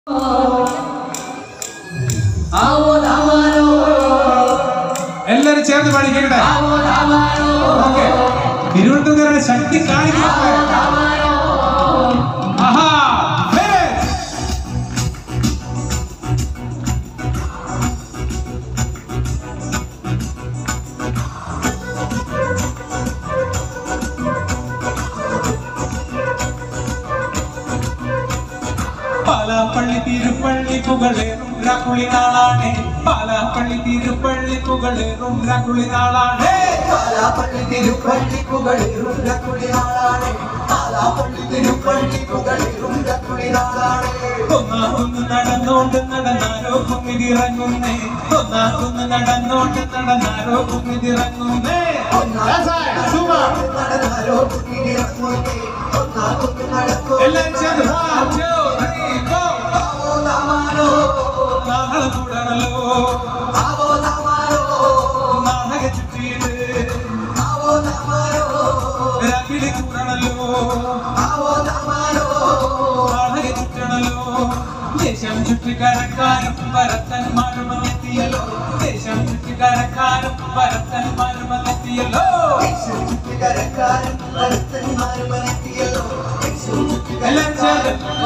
എല്ലാരും ചേർന്ന് പാടിക്കട്ടെ ഓക്കെ തിരുവനന്തപുരം ശക്തി കാണിക്കട്ടെ ആഹാ Finish. പാലാപ്പള്ളി തിരുപ്പള്ളി പുകളേറും രാക്കുളി നാളാണേ പാലാപ്പള്ളി തിരുപ്പള്ളി പുകളേറും രാക്കുളി നാളാണേ പാലാപ്പള്ളി തിരുപ്പള്ളി പുകളിലും കുളി നാളാണ് പാലാപ്പള്ളി തിരുപ്പള്ളി പുകളിലും കുളി നാളാണ് ഒന്നാകുന്ന് നടന്നോണ്ട് നടന്നാരോ കുന്നിതിറങ്ങുന്നേ ഒന്നാകുന്ന് നടന്നോണ്ട് നടന്നാരോ കുന്നിതിറങ്ങുന്നേ നടന്നാലോ കുഞ്ഞിറങ്ങുന്നേ ഒന്നാകുന്നു നടക്കോ എല്ലാരും ചേർന്ന് one, two, three, go. ആവോ നാമാനോ നാളെ കൂടണല്ലോ ആവോ നാമാനോ നാളെ ചുറ്റിയിട്ട് ആവോ നാമാനോ രാവിലെ കൂടണല്ലോ ആവോ നാമാനോ നാളെ ചുറ്റണല്ലോ ദേശം ചുറ്റിക്കരക്കാരും ഭരത്തന്മാരും എത്തിയല്ലോ ദേശം ചുറ്റിക്കരക്കാരും ഭരത്തന്മാരും എത്തിയല്ലോ ചുറ്റുകരക്കാരും ഭരത്തന്മാരും എത്തിയല്ലോ എല്ലാരും ചേർന്ന്